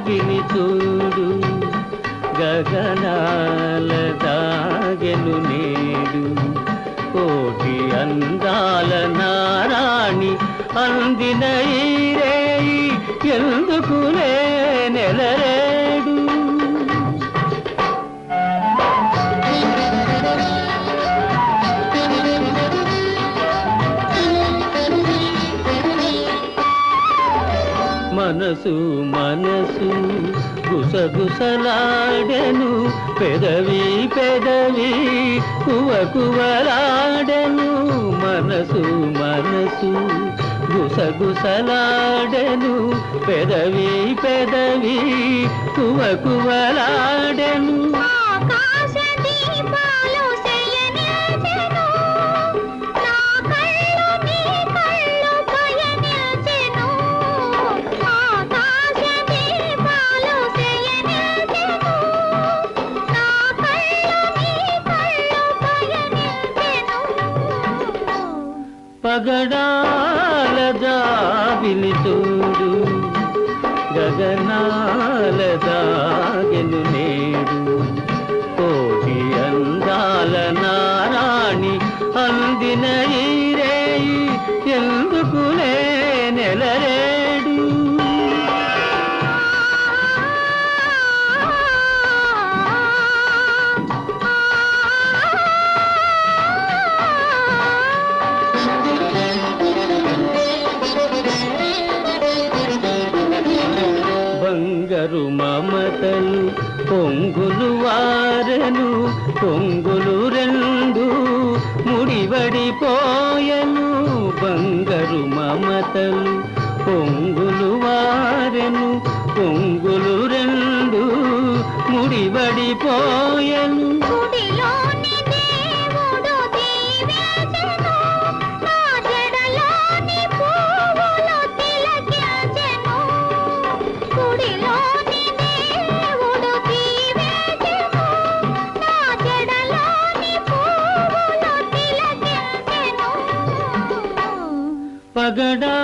జాబిని చూడు గగనాల దాగెను నేడు కోటి అందాల నారాణి అందిన ఈ రేయి ఎందుకులే నెలరేడు మనసు మనసు గుసగుసలాడెను పెదవి పెదవి కువ కువలాడెను మనసు మనసు గుసగుసలాడెను పెదవి పెదవి కువ కువలాడెను ఆకాశ దీపాలు శయనించెను నా కళ్ళు నీ కళ్ళు పయనించెను ఆకాశ దీపాలు శయనించెను నా కళ్ళు నీ కళ్ళు పయనించెను పగడాల జాబిలి చూడు గగనాల దాగెను నేడు కోటి అందాల నారాణి అందిన ఈ రేయి ఎందుకులే నెలరేడు బంగారు మమతలు పొంగులు వారెను పొంగులు రెండు ముడివడిపోయెను బంగారు మమతలు పొంగులు వారెను పొంగులు రెండు ముడివడిపోయెను గుడిలోని దేవుడు దీవించెను నా జడలోని పువ్వులు తిలకించెను గుడిలోని దేవుడు దీవించెను నా జడలోని పువ్వులు తిలకించెను పగడా